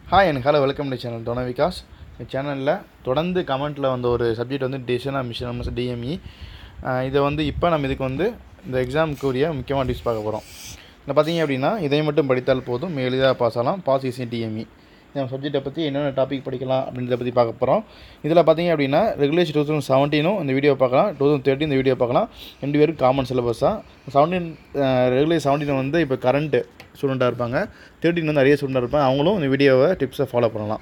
hi எனக்கு hello welcome to channel டொன விகாஸ் இந்த சேனலில் தொடர்ந்து கமெண்ட்டில் வந்த ஒரு சப்ஜெக்ட் வந்து டிசிஷன் மிஷன் டிஎம்இ இதை வந்து இப்போ நம்ம இதுக்கு வந்து இந்த எக்ஸாமுக்குரிய முக்கியமான டிப்ஸ் பார்க்க போகிறோம் இதில் பார்த்தீங்க அப்படின்னா இதை மட்டும் படித்தால் போதும் எளிதாக பாஸ் ஆகலாம் பாஸ் ஈஸி டிஎம்இ இந்த சப்ஜெக்ட்டை பற்றி என்னென்ன டாபிக் படிக்கலாம் அப்படின்றத பற்றி பார்க்க போகிறோம் இதில் பார்த்தீங்க அப்படின்னா ரெகுலேஷன் டூ தௌசண்ட் செவன்டீனும் இந்த வீடியோ பார்க்கலாம் டூ தௌசண்ட் தேர்ட்டின் இந்த வீடியோ பார்க்கலாம் ரெண்டு பேரும் காமன் சிலபஸ் தான் செவன்டீன் ரெகுலேஷன் செவன்டீன் வந்து இப்போ கரண்ட்டு ஸ்டூடெண்ட்டாக இருப்பாங்க தேர்ட்டின் வந்து நிறைய ஸ்டூடெண்டாக இருப்பாங்க அவங்களும் இந்த வீடியோவை டிப்ஸை ஃபாலோ பண்ணலாம்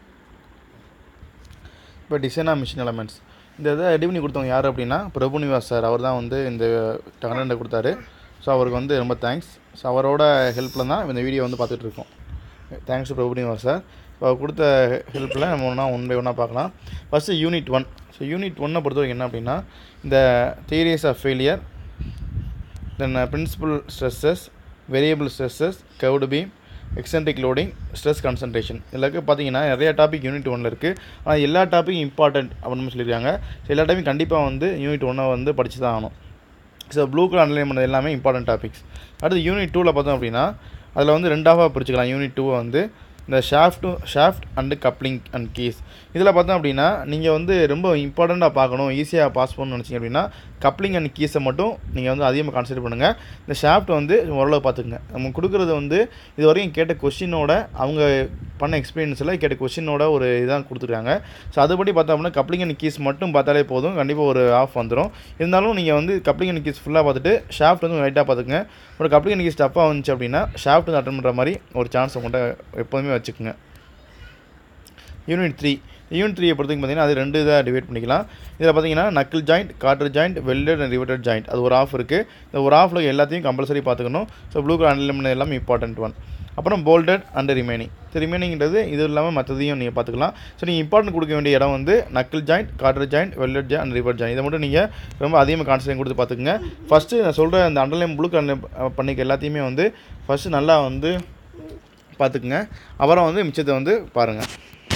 இப்போ டிசைனா மிஷின் எலமெண்ட்ஸ் இந்த இதை ரெடி பண்ணி கொடுத்தவங்க யார் அப்படின்னா பிரபு நிவாஸ் சார் அவர் தான் வந்து இந்த கண்டென்ட்டை கொடுத்தாரு ஸோ அவருக்கு வந்து ரொம்ப தேங்க்ஸ் ஸோ அவரோட ஹெல்ப்பில் தான் இந்த வீடியோ வந்து பார்த்துட்டு இருக்கோம் thanks to Prabhu Nivas sir இப்போ அவர் கொடுத்த ஹெல்ப்பில் நம்ம ஒன்றா ஒன் பை ஒன்றா பார்க்கலாம் first unit one so unit ஒன்னை பொறுத்த வரைக்கும் என்ன அப்படின்னா இந்த theories of failure then principal stresses variable stresses curved beam eccentric loading stress concentration இதில் பார்த்தீங்கன்னா நிறைய டாபிக் யூனிட் ஒன்றில் இருக்குது ஆனால் எல்லா டாப்பிக்கும் இம்பார்ட்டண்ட் அப்படின்னு சொல்லியிருக்காங்க ஸோ எல்லா டாப்பிக்கும் கண்டிப்பாக வந்து யூனிட் ஒன்றை வந்து படித்து தான் ஆகணும் ஸோ ப்ளூ கலர் அண்டர்லைன் பண்ணது எல்லாமே இம்பார்ட்டன்ட் டாபிக்ஸ் அடுத்து யூனிட் டூவில் பார்த்தோம் அப்படின்னா அதில் வந்து ரெண்டாவாக பிரிச்சுக்கலாம் யூனிட் டூவை வந்து இந்த shaft shaft and coupling and keys இதில் பார்த்தோம் அப்படின்னா நீங்கள் வந்து ரொம்ப இம்பார்ட்டண்ட்டாக பார்க்கணும் ஈஸியாக பாஸ் பண்ணணும்னு நினச்சிங்க அப்படின்னா கப்ளிங் அண்ட் கீஸை மட்டும் நீங்கள் வந்து அதிகமாக கான்சன்ட்ரேட் பண்ணுங்கள் இந்த ஷாஃப்ட் வந்து ஓரளவு பார்த்துக்குங்க நம்ம கொடுக்குறது வந்து இது வரைக்கும் கேட்ட கொஷினோட அவங்க பண்ண எக்ஸ்பீரியன்ஸில் கேட்ட கொஷினோட ஒரு இதான் கொடுத்துருக்காங்க ஸோ அதுபடி பார்த்தோம் அப்படின்னா கப்ளிங் அண்ட் கீஸ் மட்டும் பார்த்தாலே போதும் கண்டிப்பாக ஒரு ஆஃப் வந்துடும் இருந்தாலும் நீங்கள் வந்து கப்ளிங் அண்ட் கீஸ் ஃபுல்லாக பார்த்துட்டு ஷாஃப்ட் வந்து லைட்டாக பார்த்துக்குங்க ஒரு கப்ளிங் அண்ட் கீஸ் டஃப்பாக வந்துச்சு அப்படின்னா ஷாஃப்ட் வந்து அட்டன் பண்ணுற மாதிரி ஒரு சான்ஸ் உங்கள்கிட்ட எப்போதுமே வச்சுக்கோங்க யூனிட் த்ரீ யூனிட் த்ரீயை பொறுத்தவரைக்கும் பார்த்தீங்கன்னா அது ரெண்டு இதாக டிவைட் பண்ணிக்கலாம் இதில் பார்த்தீங்கன்னா knuckle joint cotter joint welded and riveted joint அது ஒரு ஆஃப் இருக்குது இந்த ஒரு ஆஃபில் எல்லாத்தையும் கம்பல்சரி பார்த்துக்கணும் ஸோ ப்ளூ கலர் அன்லிமிட் எல்லாமே இம்பார்ட்டன்ட் ஒன் அப்புறம் போல்டட் அண்ட் ரிமைனிங் ஸோ ரிமைனிங்கிறது இது இல்லாமல் மற்றதையும் நீங்கள் பார்த்துக்கலாம் ஸோ நீங்கள் இம்பார்ட்டன்ட் கொடுக்க வேண்டிய இடம் வந்து knuckle joint cotter joint welded joint and river joint இதை மட்டும் நீங்கள் ரொம்ப அதிகமாக கான்சன்ட்ரேட் கொடுத்து பார்த்துக்குங்க ஃபஸ்ட்டு நான் சொல்கிற அந்த அண்டர்லைன் ப்ளூ கலர் பண்ணிக்க எல்லாத்தையுமே வந்து ஃபஸ்ட்டு நல்லா வந்து பார்த்துக்குங்க அப்புறம் வந்து மிச்சத்தை வந்து பாருங்கள்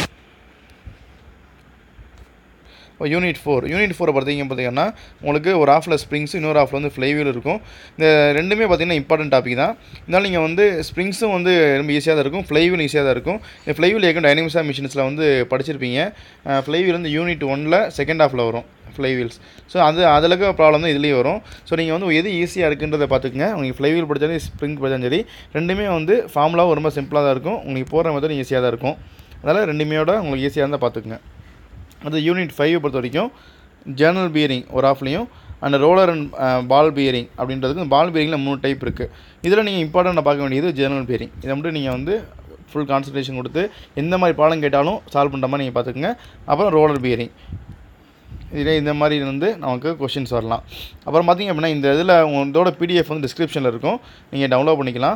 யூனிட் ஃபோர் யூனிட் ஃபோரை பார்த்தீங்க பார்த்தீங்கன்னா உங்களுக்கு ஒரு ஆஃபில் ஸ்ப்ரிங்ஸும் இன்னொரு ஆஃபில் வந்து ஃப்ளைவீல் இருக்கும் இந்த ரெண்டுமே பார்த்தீங்கன்னா இம்பார்ட்டன்ட் டாபிக் தான் இருந்தாலும் நீங்கள் வந்து ஸ்ப்ரிங்ஸும் வந்து ரொம்ப ஈஸியாக தான் இருக்கும் ஃப்ளைவீல் ஈஸியாக தான் இருக்கும் இந்த ஃப்ளைவீல் ஏற்கனவே டைனமிக்ஸாக மிஷின்ஸில் வந்து படிச்சிருப்பீங்க ஃப்ளைவீல் வந்து யூனிட் ஒனில் செகண்ட் ஆஃபில் வரும் ஃப்ளைவீல்ஸ் ஸோ அது அதில் இருக்க ப்ராப்ளம் தான் இதுலேயும் வரும் ஸோ நீங்கள் வந்து எது ஈஸியாக இருக்குன்றதை பார்த்துக்குங்க உங்களுக்கு ஃப்ளைவீல் படித்தாலும் ஸ்ப்ரிங் படித்தாலும் சரி ரெண்டுமே வந்து ஃபார்முலாவும் ரொம்ப சிம்பிளாக தான் இருக்கும் உங்களுக்கு போகிற மெத்தட் ஈஸியாக தான் இருக்கும் அதனால் ரெண்டுமேயோட உங்களுக்கு ஈஸியாக இருந்தால் பார்த்துக்குங்க அது யூனிட் ஃபைவை பொறுத்த வரைக்கும் ஜேர்னல் பியரிங் ஒரு ஆஃப்லேயும் and roller and ball bearing அப்படின்றதுக்கு பால் பியரிங்கில் மூணு டைப் இருக்குது இதில் நீங்கள் இம்பார்ட்டண்ட்டாக பார்க்க வேண்டியது ஜேர்னல் பியரிங் இதை மட்டும் நீங்கள் வந்து ஃபுல் கான்சன்ட்ரேஷன் கொடுத்து எந்த மாதிரி பாடம் கேட்டாலும் சால்வ் பண்ணுற மாதிரி நீங்கள் பார்த்துக்குங்க அப்புறம் ரோலர் பியரிங் இதில் இந்த மாதிரி வந்து நமக்கு கொஷின்ஸ் வரலாம் அப்புறம் பார்த்திங்க அப்படின்னா இந்த இதில் உங்களோட பிடிஎஃப் வந்து டிஸ்கிரிப்ஷனில் இருக்கும் நீங்கள் டவுன்லோட் பண்ணிக்கலாம்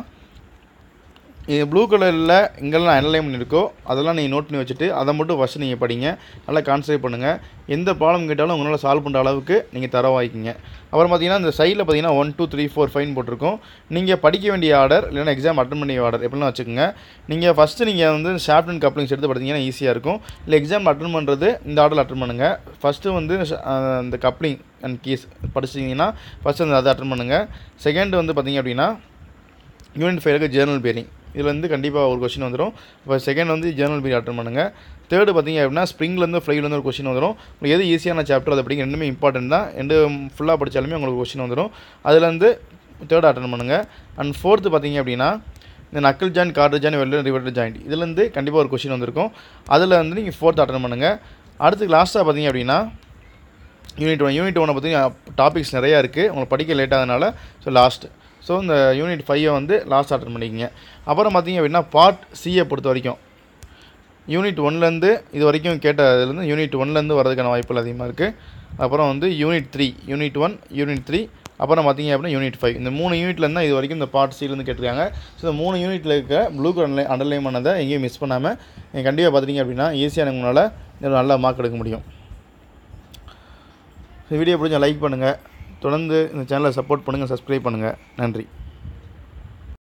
இது ப்ளூ கலரில் எங்கெல்லாம் அனலைன் பண்ணியிருக்கோ அதெல்லாம் நீங்கள் நோட் பண்ணி வச்சுட்டு அதை மட்டும் ஃபஸ்ட்டு நீங்கள் படிங்க நல்லா கான்சன்ட்ரேட் பண்ணுங்கள் எந்த ப்ராப்ளம் கேட்டாலும் உங்களால் சால்வ் பண்ணுற அளவுக்கு நீங்கள் தரவாய்க்கிங்க அப்புறம் பார்த்தீங்கன்னா இந்த சைடில் பார்த்தீங்கன்னா one two three four five போட்டிருக்கோம் நீங்கள் படிக்க வேண்டிய ஆர்டர் இல்லைனா எக்ஸாம் அட்டன் பண்ணிய ஆர்டர் எப்படிலாம் வச்சுக்கோங்க நீங்கள் ஃபஸ்ட்டு நீங்கள் வந்து ஷார்ட் அண்ட் கப்ளிங்ஸ் எடுத்து படித்தீங்கன்னா ஈஸியாக இருக்கும் இல்லை எக்ஸாம் அட்டன் பண்ணுறது இந்த ஆர்டர் அட்டன் பண்ணுங்கள் ஃபஸ்ட்டு வந்து இந்த கப்ளிங் அண்ட் கீஸ் படிச்சிட்டிங்கன்னா ஃபஸ்ட்டு அந்த அதை அட்டன் பண்ணுங்கள் செகண்ட் வந்து பார்த்தீங்க அப்படின்னா யூனிட் ஃபைவ்க்கு ஜேர்னல் பேரிங் இதில் வந்து கண்டிப்பாக ஒரு கொஷின் வந்துடும் இப்போ செகண்ட் வந்து ஜேர்னல் பீரியட் அட்டன் பண்ணுங்கள் தேர்டு பார்த்திங்க அப்படின்னா ஸ்ப்ரிங்லேருந்து ஃப்ளைலேருந்து ஒரு கொஷின் வந்துடும் உங்களுக்கு எது ஈஸியான சாப்டர் அது அப்படிங்க ரெண்டுமே இம்பார்ட்டன்ட் தான் ரெண்டு ஃபுல்லாக படித்தாலுமே உங்களுக்கு கொஷின் வந்துடும் அதுலேருந்து தேர்ட் அட்டன் பண்ணுங்கள் அண்ட் ஃபோர்த்து பார்த்திங்க அப்படின்னா இந்த நக்கல் ஜாயின் கார்டு ஜாயின் வெள்ள ரிவர்டர் ஜாயிண்ட் இதுலேருந்து கண்டிப்பாக ஒரு கொஷின் வந்திருக்கும் அதில் வந்து நீங்கள் ஃபோர்த் அட்டன் பண்ணுங்கள் அடுத்து லாஸ்ட்டாக பார்த்திங்க அப்படின்னா யூனிட் ஒன் யூனிட் ஒன்னை பார்த்தீங்கன்னா டாபிக்ஸ் நிறையா இருக்குது உங்களுக்கு படிக்க லேட் ஆகுதுனால ஸோ லாஸ்ட்டு ஸோ இந்த யூனிட் ஃபைவை வந்து லாஸ்ட் அட்டன் பண்ணிக்கிங்க அப்புறம் பார்த்திங்க அப்படின்னா பார்ட் சியை பொறுத்த வரைக்கும் யூனிட் ஒன்லேருந்து இது வரைக்கும் கேட்டதுலேருந்து யூனிட் ஒன்லேருந்து வரதுக்கான வாய்ப்புகள் அதிகமாக இருக்குது அப்புறம் வந்து unit three unit one unit three அப்புறம் பார்த்திங்க அப்படின்னா யூனிட் ஃபைவ் இந்த மூணு யூனிட்லேருந்து இது வரைக்கும் இந்த பார்ட் சிலேருந்து கேட்டிருக்காங்க ஸோ இந்த மூணு யூனிட்டில் இருக்க ப்ளூ கலர் அண்டர்லைன் பண்ணதை எங்கேயும் மிஸ் பண்ணாமல் நீங்கள் கண்டிப்பாக பார்த்துட்டீங்க அப்படின்னா ஈஸியாக உங்களால் நல்ல மார்க் எடுக்க முடியும் இந்த வீடியோ பிடிச்சா லைக் பண்ணுங்கள் தொடர்ந்து இந்த சேனலை சப்போர்ட் பண்ணுங்கள் சப்ஸ்கிரைப் பண்ணுங்கள் நன்றி